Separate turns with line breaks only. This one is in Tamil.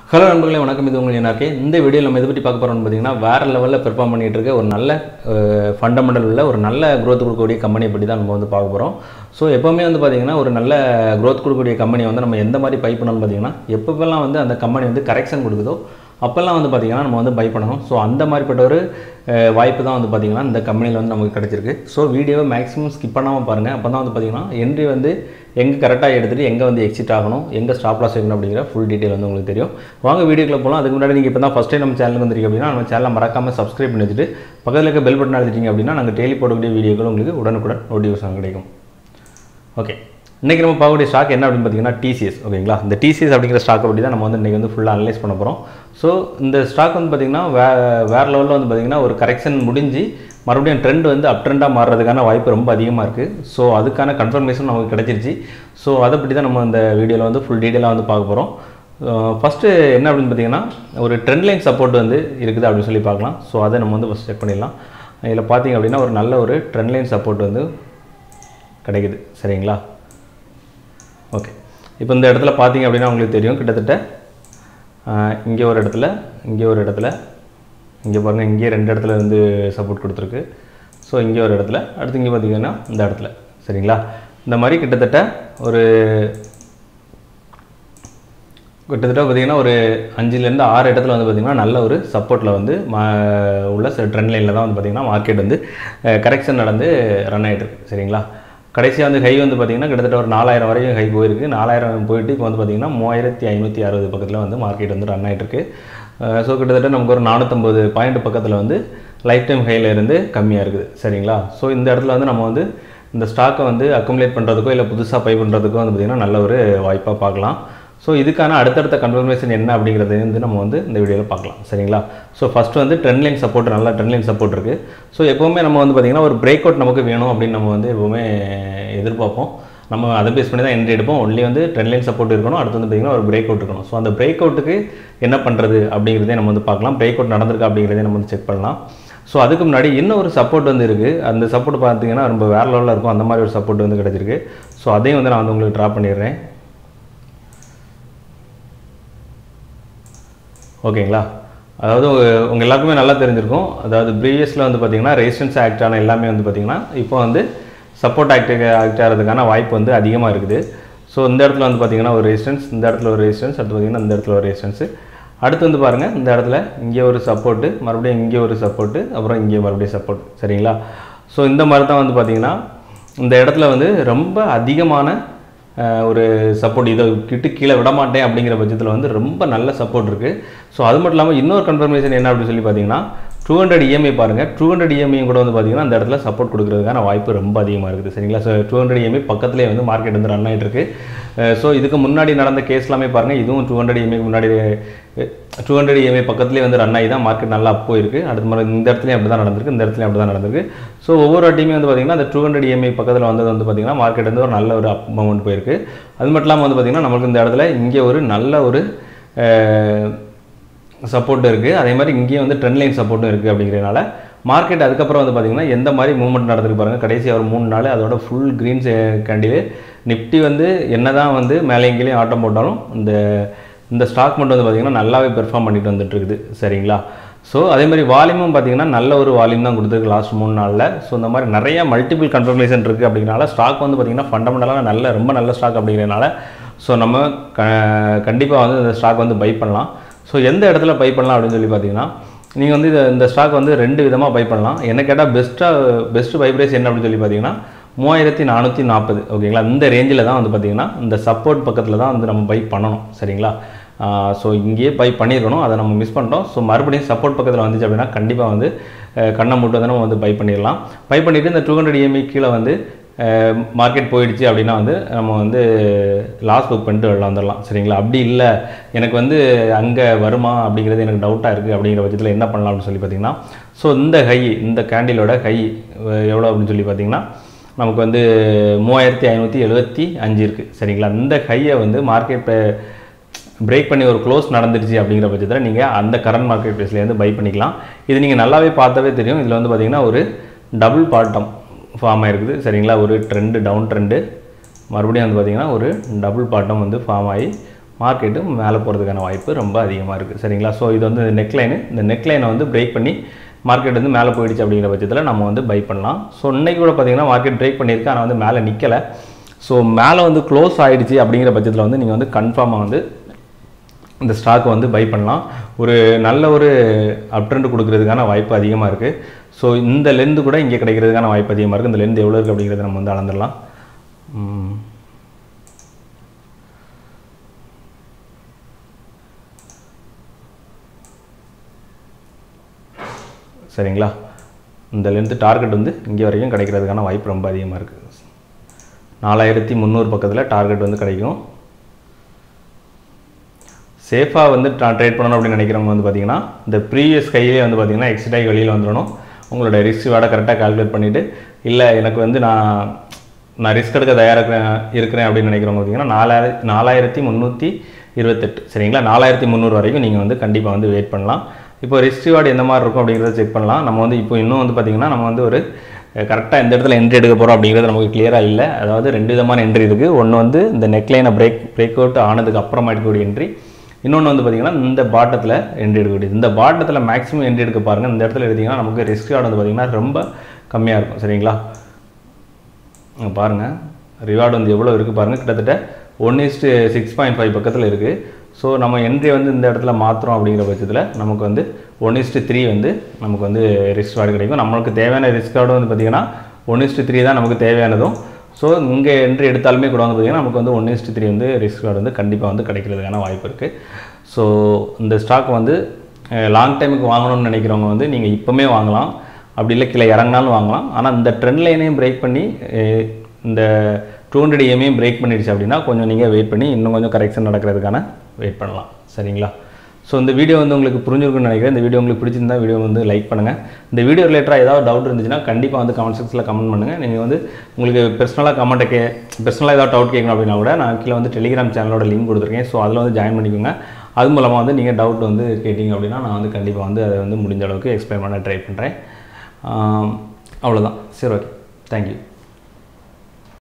ஹலோ நண்பர்களே வணக்கம் இது உங்கள் என்னாக்கே இந்த வீடியோ நம்ம இதை பற்றி பார்க்க போகிறோம்னு பார்த்தீங்கன்னா வேறு லெவலில் பெர்ஃபார்ம் பண்ணிட்டு இருக்க ஒரு நல்ல ஃபண்டமெண்டல் உள்ள ஒரு நல்ல growth கொடுக்கக்கூடிய கம்பெனியை பற்றி தான் நம்ம வந்து பார்க்க போகிறோம் ஸோ எப்போவுமே வந்து பார்த்தீங்கன்னா ஒரு நல்ல growth கொடுக்கக்கூடிய கம்பெனி வந்து நம்ம எந்த மாதிரி பை பண்ணணும்னு பார்த்தீங்கன்னா எப்பப்பெல்லாம் வந்து அந்த கம்பெனி வந்து கரெக்ஷன் கொடுக்குதோ அப்போல்லாம் வந்து பார்த்திங்கன்னா நம்ம வந்து பை பண்ணணும் ஸோ அந்த மாதிரிப்பட்ட ஒரு அஹ், வாய்ப்பு தான் வந்து பார்த்திங்கன்னா இந்த கம்பெனியில் வந்து நமக்கு கிடச்சிருக்கு ஸோ வீடியோவை மேக்ஸிமம் ஸ்கிப் பண்ணாமல் பாருங்கள் அப்போ தான் வந்து பார்த்திங்கன்னா என்ட்ரி வந்து எங்கே கரெக்டாக எடுத்துகிட்டு எங்கே வந்து எக்ஸிட் ஆகணும் எங்கே ஸ்டாப் லாஸ் வைக்கணும் அப்படிங்கிற ஃபுல் டீட்டெயில் வந்து உங்களுக்கு தெரியும் வாங்க வீடியோக்குள்ள போகலாம் அதுக்கு முன்னாடி நீங்கள் இப்போ தான் ஃபஸ்ட் டைம் நம்ம சேனலுக்கு வந்திருக்கீங்க அப்படின்னா நம்ம சேனலை மறக்காமல் சப்ஸ்கிரைப் பண்ணி வச்சுட்டு பக்கத்தில் இருக்க பெல் பட்டன் அழுத்திட்டீங்க அப்படின்னா நாங்கள் டெய்லி போடக்கூடிய வீடியோக்கள் உங்களுக்கு உடனுக்குடன் நோட்டிஃபிகேஷன் கிடைக்கும் ஓகே இன்றைக்கி நம்ம பார்க்கக்கூடிய ஸ்டாக் என்ன அப்படின்னு பார்த்தீங்கன்னா டிசிஎஸ் ஓகேங்களா இந்த டிசிஎஸ் அப்படிங்கிற ஸ்டாக் அப்படி தான் நம்ம வந்து இன்றைக்கி வந்து ஃபுல்லாக அனலைஸ் பண்ண போகிறோம் ஸோ இந்த ஸ்டாக் வந்து பார்த்திங்கன்னா வே வேறு லெவலில் வந்து பார்த்திங்கன்னா ஒரு கரெக்ஷன் முடிஞ்சு மறுபடியும் ட்ரெண்ட் வந்து அப் ட்ரெண்டாக மாறுறதுக்கான வாய்ப்பு ரொம்ப அதிகமாக இருக்குது ஸோ அதுக்கான கன்ஃபர்மேஷன் நமக்கு கிடச்சிருச்சு ஸோ அதை பற்றி தான் நம்ம இந்த வீடியோவில் வந்து ஃபுல் டீட்டெயிலாக வந்து பார்க்க போகிறோம் ஃபஸ்ட்டு என்ன அப்படின்னு பார்த்தீங்கன்னா ஒரு ட்ரெண்ட் லைன் சப்போர்ட் வந்து இருக்குது அப்படின்னு சொல்லி பார்க்கலாம் ஸோ அதை நம்ம வந்து ஃபஸ்ட் செக் பண்ணிடலாம் இதில் பார்த்தீங்க அப்படின்னா ஒரு நல்ல ஒரு ட்ரெண்ட் லைன் சப்போர்ட் வந்து கிடைக்குது சரிங்களா ஓகே இப்போ இந்த இடத்துல பார்த்தீங்க அப்படின்னா உங்களுக்கு தெரியும் கிட்டத்தட்ட இங்கே ஒரு இடத்துல இங்கே ஒரு இடத்துல இங்கே பாருங்கள் இங்கே ரெண்டு இடத்துல வந்து சப்போர்ட் கொடுத்துருக்கு ஸோ இங்கே ஒரு இடத்துல அடுத்து இங்கே பார்த்தீங்கன்னா இந்த இடத்துல சரிங்களா இந்த மாதிரி கிட்டத்தட்ட ஒரு கிட்டத்தட்ட பார்த்தீங்கன்னா ஒரு அஞ்சுலேருந்து ஆறு இடத்துல வந்து பார்த்திங்கன்னா நல்ல ஒரு சப்போர்ட்டில் வந்து மா உள்ள ட்ரெண்ட் லைனில் தான் வந்து பார்த்திங்கன்னா மார்க்கெட் வந்து கரெக்ஷன் நடந்து ரன் ஆகிட்டு இருக்கு சரிங்களா கடைசியாக வந்து ஹை வந்து பார்த்திங்கன்னா கிட்டத்தட்ட ஒரு நாலாயிரம் வரைக்கும் ஹை போயிருக்கு நாலாயிரம் போயிட்டு இப்போ வந்து பார்த்திங்கன்னா மூவாயிரத்தி ஐநூற்றி அறுபது பக்கத்தில் வந்து மார்க்கெட் வந்து ரன் ஆகிட்டு இருக்கு ஸோ கிட்டத்தட்ட நமக்கு ஒரு நானூற்றம்பது பாயிண்ட் பக்கத்தில் வந்து லைஃப் டைம் ஹையில் இருந்து கம்மியாக இருக்குது சரிங்களா ஸோ இந்த இடத்துல வந்து நம்ம வந்து இந்த ஸ்டாக்கை வந்து அக்குமுலேட் பண்ணுறதுக்கோ இல்லை புதுசாக பை பண்ணுறதுக்கோ வந்து பார்த்திங்கன்னா நல்ல ஒரு வாய்ப்பாக பார்க்கலாம் ஸோ இதுக்கான அடுத்தடுத்த கன்ஃபர்மேஷன் என்ன அப்படிங்கிறத வந்து நம்ம வந்து இந்த வீடியோவில் பார்க்கலாம் சரிங்களா ஸோ ஃபஸ்ட்டு வந்து ட்ரெண்ட் லைன் சப்போர்ட் நல்லா ட்ரெண்ட் லைன் சப்போர்ட் இருக்குது ஸோ எப்போவுமே நம்ம வந்து பார்த்திங்கன்னா ஒரு பிரேக் அவுட் நமக்கு வேணும் அப்படின்னு நம்ம வந்து எப்போவுமே எதிர்பார்ப்போம் நம்ம அதை பேஸ் பண்ணி தான் என்ட்ரி எடுப்போம் ஒன்லி வந்து ட்ரெண்ட் லைன் சப்போர்ட் இருக்கணும் அடுத்து வந்து பார்த்திங்கன்னா ஒரு பிரேக் அவுட் இருக்கணும் ஸோ அந்த பிரேக் அவுட்டுக்கு என்ன பண்ணுறது அப்படிங்கிறதே நம்ம வந்து பார்க்கலாம் பிரேக் அவுட் நடந்திருக்கா அப்படிங்கிறதே நம்ம வந்து செக் பண்ணலாம் ஸோ அதுக்கு முன்னாடி இன்னும் ஒரு சப்போர்ட் வந்து இருக்குது அந்த சப்போர்ட் பார்த்தீங்கன்னா ரொம்ப வேறு லெவலில் இருக்கும் அந்த மாதிரி ஒரு சப்போர்ட் வந்து கிடச்சிருக்கு ஸோ அதையும் வந்து நான் வந்து உங்களுக்கு ட்ரா பண்ணிடுறேன் ஓகேங்களா அதாவது உங்கள் எல்லாருக்குமே நல்லா தெரிஞ்சிருக்கும் அதாவது ப்ரீவியஸில் வந்து பார்த்திங்கன்னா ரெசிஸ்டன்ஸ் ஆக்ட் ஆன எல்லாமே வந்து பார்த்திங்கன்னா இப்போ வந்து சப்போர்ட் ஆக்ட் ஆக்ட் ஆகிறதுக்கான வாய்ப்பு வந்து அதிகமாக இருக்குது ஸோ இந்த இடத்துல வந்து பார்த்திங்கன்னா ஒரு ரெசிஸ்டன்ஸ் இந்த இடத்துல ஒரு ரெசிஸ்டன்ஸ் அடுத்து பார்த்திங்கன்னா இந்த இடத்துல ஒரு ரெசிஸ்டன்ஸு அடுத்து வந்து பாருங்கள் இந்த இடத்துல இங்கே ஒரு சப்போர்ட்டு மறுபடியும் இங்கே ஒரு சப்போர்ட்டு அப்புறம் இங்கே மறுபடியும் சப்போர்ட் சரிங்களா ஸோ இந்த மாதிரி தான் வந்து பார்த்திங்கன்னா இந்த இடத்துல வந்து ரொம்ப அதிகமான அஹ், ஒரு சப்போர்ட் இதை கிட்டு கீழே விட மாட்டேன் அப்படிங்கிற பட்சத்தில் வந்து ரொம்ப நல்ல சப்போர்ட் இருக்குது ஸோ அது மட்டும் இல்லாமல் இன்னொரு கன்ஃபர்மேஷன் என்ன அப்படின்னு சொல்லி பார்த்தீங்கன்னா டூ ஹண்ட்ரட் இஎம்ஐ பாருங்கள் டூ ஹண்ட்ரட் இஎம்ஐயும் கூட வந்து பார்த்தீங்கன்னா அந்த இடத்துல சப்போர்ட் கொடுக்கறதுக்கான வாய்ப்பு ரொம்ப அதிகமாக இருக்குது சரிங்களா ஸோ டூ ஹண்ட்ரட் இஎம்ஐ பக்கத்துலேயே வந்து மார்க்கெட் வந்து ரன் ஆகிட்டு இருக்கு ஸோ இதுக்கு முன்னாடி நடந்த கேஸ் எல்லாமே பாருங்கள் இதுவும் டூ ஹண்ட்ரட் இஎம்ஐ முன்னாடி டூ ஹண்ட்ரட் இஎம்ஐ பக்கத்துலேயே வந்து ரன் ஆகி தான் மார்க்கெட் நல்லா அப் போயிருக்கு அடுத்த மாதிரி இந்த இடத்துலையும் அப்படி தான் நடந்திருக்கு இந்த இடத்துலையும் அப்படி தான் நடந்திருக்கு ஸோ ஒவ்வொரு வாட்டியுமே வந்து பார்த்திங்கன்னா அந்த டூ ஹண்ட்ரட் இஎம்ஐ பக்கத்தில் வந்தது வந்து பார்த்திங்கன்னா மார்க்கெட் வந்து ஒரு நல்ல ஒரு அப் மூமெண்ட் போயிருக்கு அது மட்டும் இல்லாமல் வந்து பார்த்திங்கன்னா நமக்கு இந்த இடத்துல இங்கே ஒரு நல்ல ஒரு சப்போர்ட் இருக்குது அதே மாதிரி இங்கேயும் வந்து ட்ரெண்ட் லைன் சப்போர்ட்டும் இருக்குது அப்படிங்கிறனால மார்க்கெட் அதுக்கப்புறம் வந்து பார்த்திங்கன்னா எந்த மாதிரி மூவ்மெண்ட் நடந்திருக்கு பாருங்கள் கடைசி ஒரு மூணு நாள் அதோட ஃபுல் க்ரீன் கேண்டில் நிஃப்டி வந்து என்ன தான் வந்து மேலே எங்கேயும் ஆட்டம் போட்டாலும் இந்த இந்த ஸ்டாக் மட்டும் வந்து பார்த்திங்கன்னா நல்லாவே பெர்ஃபார்ம் பண்ணிட்டு வந்துட்டு இருக்குது சரிங்களா ஸோ அதே மாதிரி வால்யூமும் பார்த்தீங்கன்னா நல்ல ஒரு வால்யூம் தான் கொடுத்துருக்கு லாஸ்ட் மூணு நாளில் ஸோ இந்த மாதிரி நிறைய மல்டிபிள் கன்ஃபர்மேஷன் இருக்குது அப்படிங்கிறனால ஸ்டாக் வந்து பார்த்திங்கன்னா ஃபண்டமெண்டலாக நல்ல ரொம்ப நல்ல ஸ்டாக் அப்படிங்கிறனால ஸோ நம்ம க கண்டிப்பாக வந்து இந்த ஸ்டாக் வந்து பை பண்ணலாம் ஸோ எந்த இடத்துல பை பண்ணலாம் அப்படின்னு சொல்லி பார்த்தீங்கன்னா நீங்கள் வந்து இதை இந்த ஸ்டாக் வந்து ரெண்டு விதமாக பை பண்ணலாம் என்ன கேட்டால் பெஸ்ட்டாக பெஸ்ட் பை ப்ரைஸ் என்ன அப்படின்னு சொல்லி பார்த்தீங்கன்னா மூவாயிரத்தி நானூற்றி நாற்பது ஓகேங்களா இந்த ரேஞ்சில் தான் வந்து பார்த்தீங்கன்னா இந்த சப்போர்ட் பக்கத்தில் தான் வந்து நம்ம பை பண்ணணும் சரிங்களா ஸோ இங்கேயே பை பண்ணியிருக்கணும் அதை நம்ம மிஸ் பண்ணிட்டோம் ஸோ மறுபடியும் சப்போர்ட் பக்கத்தில் வந்துச்சு அப்படின்னா கண்டிப்பாக வந்து அஹ், கண்ணை மூட்டு வந்து நம்ம வந்து பை பண்ணிடலாம் பை பண்ணிவிட்டு இந்த டூ ஹண்ட்ரட் இஎம்ஐ கீழே வந்து மார்க்கெட் போயிடுச்சு அப்படின்னா வந்து நம்ம வந்து லாஸ் புக் பண்ணிட்டு வெளில வந்துடலாம் சரிங்களா அப்படி இல்லை எனக்கு வந்து அங்கே வருமா அப்படிங்கிறது எனக்கு டவுட்டாக இருக்குது அப்படிங்கிற பட்சத்தில் என்ன பண்ணலாம் அப்படின்னு சொல்லி பார்த்தீங்கன்னா ஸோ இந்த ஹை இந்த கேண்டிலோட ஹை எவ்வளோ அப்படின்னு சொல்லி பார்த்தீங்கன்னா நமக்கு வந்து மூவாயிரத்தி ஐநூற்றி எழுபத்தி அஞ்சு இருக்குது சரிங்களா இந்த ஹையை வந்து மார்க்கெட் பிரேக் பண்ணி ஒரு க்ளோஸ் நடந்துருச்சு அப்படிங்கிற பட்சத்தில் நீங்கள் அந்த கரண்ட் மார்க்கெட் ப்ரைஸ்லேருந்து பை பண்ணிக்கலாம் இது நீங்கள் நல்லாவே பார்த்தாவே தெரியும் இதில் வந்து பார்த்தீங்கன்னா ஒரு டபுள் பாட்டம் ஃபார்ம் ஆயிருக்குது சரிங்களா ஒரு ட்ரெண்டு டவுன் ட்ரெண்டு மறுபடியும் வந்து பார்த்திங்கன்னா ஒரு டபுள் பாட்டம் வந்து ஃபார்ம் ஆகி மார்க்கெட்டு மேலே போகிறதுக்கான வாய்ப்பு ரொம்ப அதிகமாக இருக்குது சரிங்களா ஸோ இது வந்து நெக்லைனு இந்த நெக்லைனை வந்து பிரேக் பண்ணி மார்க்கெட் வந்து மேலே போயிடுச்சு அப்படிங்கிற பட்சத்தில் நம்ம வந்து பை பண்ணலாம் ஸோ இன்னைக்கு கூட பார்த்தீங்கன்னா மார்க்கெட் பிரேக் பண்ணியிருக்கு ஆனால் வந்து மேலே நிற்கலை ஸோ மேலே வந்து க்ளோஸ் ஆயிடுச்சு அப்படிங்கிற பட்சத்தில் வந்து நீங்கள் வந்து கன்ஃபார்மாக வந்து இந்த ஸ்டாக் வந்து பை பண்ணலாம் ஒரு நல்ல ஒரு அப்ட்ரெண்ட் கொடுக்கறதுக்கான வாய்ப்பு அதிகமாக இருக்குது ஸோ இந்த லெந்து கூட இங்கே கிடைக்கிறதுக்கான வாய்ப்பு அதிகமாக இருக்குது இந்த லெந்து எவ்வளோ இருக்குது அப்படிங்கிறத நம்ம வந்து அளந்துடலாம் ம். சரிங்களா இந்த லென்த்து டார்கெட் வந்து இங்கே வரைக்கும் கிடைக்கிறதுக்கான வாய்ப்பு ரொம்ப அதிகமாக இருக்குது நாலாயிரத்தி முந்நூறு பக்கத்தில் டார்கெட் வந்து கிடைக்கும் சேஃபாக வந்து ட்ரேட் பண்ணணும் அப்படின்னு நினைக்கிறவங்க வந்து பார்த்தீங்கன்னா இந்த ப்ரீவியஸ் கையிலே வந்து பார்த்தீங்கன்னா எக்ஸிட் ஆகி வெளியில் வந்துடணும் உங்களோட ரிஸ்க் வேட கரெக்டாக கால்குலேட் பண்ணிவிட்டு இல்லை எனக்கு வந்து நான் நான் ரிஸ்க் எடுக்க தயாராக இருக்கிறேன் இருக்கிறேன் அப்படின்னு நினைக்கிறவங்க பார்த்தீங்கன்னா நாலாயிர நாலாயிரத்தி முந்நூற்றி இருபத்தெட்டு சரிங்களா நாலாயிரத்தி முந்நூறு வரைக்கும் நீங்கள் வந்து கண்டிப்பாக வந்து வெயிட் பண்ணலாம் இப்போ ரிஸ்க் ரிவார்டு எந்த மாதிரி இருக்கும் அப்படிங்கிறத செக் பண்ணலாம் நம்ம வந்து இப்போ இன்னும் வந்து பார்த்திங்கன்னா நம்ம வந்து ஒரு கரெக்டாக எந்த இடத்துல என்ட்ரி எடுக்க போகிறோம் அப்படிங்கிறது நமக்கு கிளியராக இல்லை அதாவது ரெண்டு விதமான என்ட்ரி இருக்குது ஒன்று வந்து இந்த நெக்லைனை பிரேக் பிரேக் அவுட் ஆனதுக்கு அப்புறமா எடுக்கக்கூடிய என்ட்ரி இன்னொன்று வந்து பார்த்திங்கன்னா இந்த பாட்டத்தில் என்ட்ரி எடுக்கக்கூடியது இந்த பாட்டத்தில் மேக்ஸிமம் என்ட்ரி எடுக்க பாருங்கள் இந்த இடத்துல எடுத்திங்கன்னா நமக்கு ரிஸ்க் ரிவார்டு வந்து பார்த்திங்கன்னா ரொம்ப கம்மியாக இருக்கும் சரிங்களா இங்க பாருங்கள் ரிவார்டு வந்து எவ்வளோ இருக்குது பாருங்கள் கிட்டத்தட்ட one is to six point five பக்கத்தில் இருக்குது ஸோ நம்ம என்ட்ரி வந்து இந்த இடத்துல மாற்றுறோம் அப்படிங்கிற பட்சத்தில் நமக்கு வந்து ஒன் இஸ்ட்டு த்ரீ வந்து நமக்கு வந்து ரிஸ்க் கார்டு கிடைக்கும் நம்மளுக்கு தேவையான ரிஸ்க் கார்டு வந்து பார்த்திங்கன்னா ஒன் இஸ்ட்டு த்ரீ தான் நமக்கு தேவையானதும் ஸோ இங்கே என்ட்ரி எடுத்தாலுமே கூட வந்து பார்த்திங்கன்னா நமக்கு வந்து ஒன் இஸ்ட்டு த்ரீ வந்து ரிஸ்க் கார்டு வந்து கண்டிப்பாக வந்து கிடைக்கிறதுக்கான வாய்ப்பு இருக்குது ஸோ இந்த ஸ்டாக் வந்து லாங் டைமுக்கு வாங்கணும்னு நினைக்கிறவங்க வந்து நீங்கள் இப்போமே வாங்கலாம் அப்படி இல்லை கீழே இறங்கினாலும் வாங்கலாம் ஆனால் இந்த ட்ரெண்ட் லைனையும் பிரேக் பண்ணி அஹ், இந்த டூ ஹண்ட்ரட் இஎம்ஐயும் பிரேக் பண்ணிடுச்சு அப்படின்னா கொஞ்சம் நீங்கள் வெயிட் பண்ணி இன்னும் கொஞ்சம் கரெக்ஷன் நடக்கிறதுக்கான வெயிட் பண்ணலாம் சரிங்களா ஸோ இந்த வீடியோ வந்து உங்களுக்கு புரிஞ்சிருக்குன்னு நினைக்கிறேன் இந்த வீடியோ உங்களுக்கு பிடிச்சிருந்தா வீடியோ வந்து லைக் பண்ணுங்கள் இந்த வீடியோ ரிலேட்டடாக ஏதாவது டவுட் இருந்துச்சுன்னா கண்டிப்பாக வந்து கமெண்ட் செக்ஷனில் கமெண்ட் பண்ணுங்கள் நீங்கள் வந்து உங்களுக்கு பர்சனலாக கமெண்ட்டை கே பர்சனலாக ஏதாவது டவுட் கேட்கணும் அப்படின்னா கூட நான் கீழே வந்து டெலிகிராம் சேனலோட லிங்க் கொடுத்துருக்கேன் ஸோ அதில் வந்து ஜாயின் பண்ணிக்கோங்க அது மூலமாக வந்து நீங்கள் டவுட் வந்து கேட்டிங்க அப்படின்னா நான் வந்து கண்டிப்பாக வந்து அதை வந்து முடிஞ்ச அளவுக்கு எக்ஸ்பிளைன் பண்ண ட்ரை பண்ணுறேன் அவ்வளோதான் சரி ஓகே தேங்க்யூ